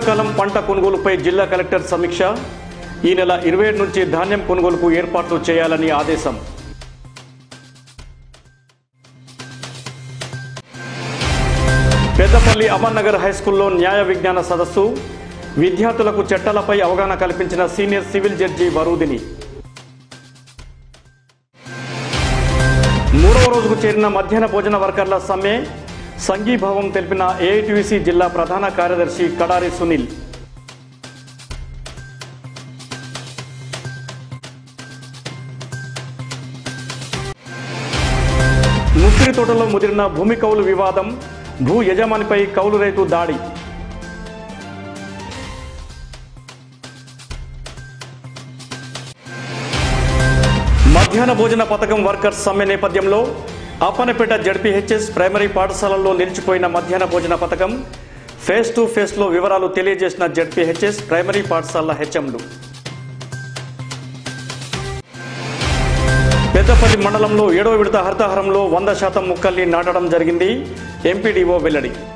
వర్షాకాలం పంట కొనుగోలుపై జిల్లా కలెక్టర్ సమీక్ష ఈ నెల ఇరవై ఏడు నుంచి ధాన్యం కొనుగోలుకు ఏర్పాట్లు చేయాలని ఆదేశం పెద్దపల్లి అమర్నగర్ హైస్కూల్లో న్యాయ విజ్ఞాన సదస్సు విద్యార్థులకు చట్టాలపై అవగాహన కల్పించిన సీనియర్ సివిల్ జడ్జి వరూదిని మూడవ రోజుకు చేరిన మధ్యాహ్న భోజన వర్కర్ల సమ్మె సంఘీభావం తెలిపిన ఏఐటీయూసీ జిల్లా ప్రధాన కార్యదర్శి కడారి సునీల్ ముసిరి తోటలో ముదిరిన భూమి కౌలు వివాదం భూ యజమానిపై కౌలు రైతు దాడి మధ్యాహ్న భోజన పథకం వర్కర్స్ సమ్మె నేపథ్యంలో అప్పనపేట జడ్పీహెచ్ఎస్ ప్రైమరీ పాఠశాలల్లో నిలిచిపోయిన మధ్యాహ్న భోజన పథకం ఫేస్ టు ఫేస్ లో వివరాలు తెలియజేసిన జడ్పీహెచ్ఎస్ ప్రైమరీ పాఠశాల హెచ్ఎంలు పెద్దపల్లి మండలంలో ఏడవ విడత హరితహారంలో వంద శాతం మొక్కల్ని నాటడం జరిగింది ఎంపీడీఓ వెల్లడి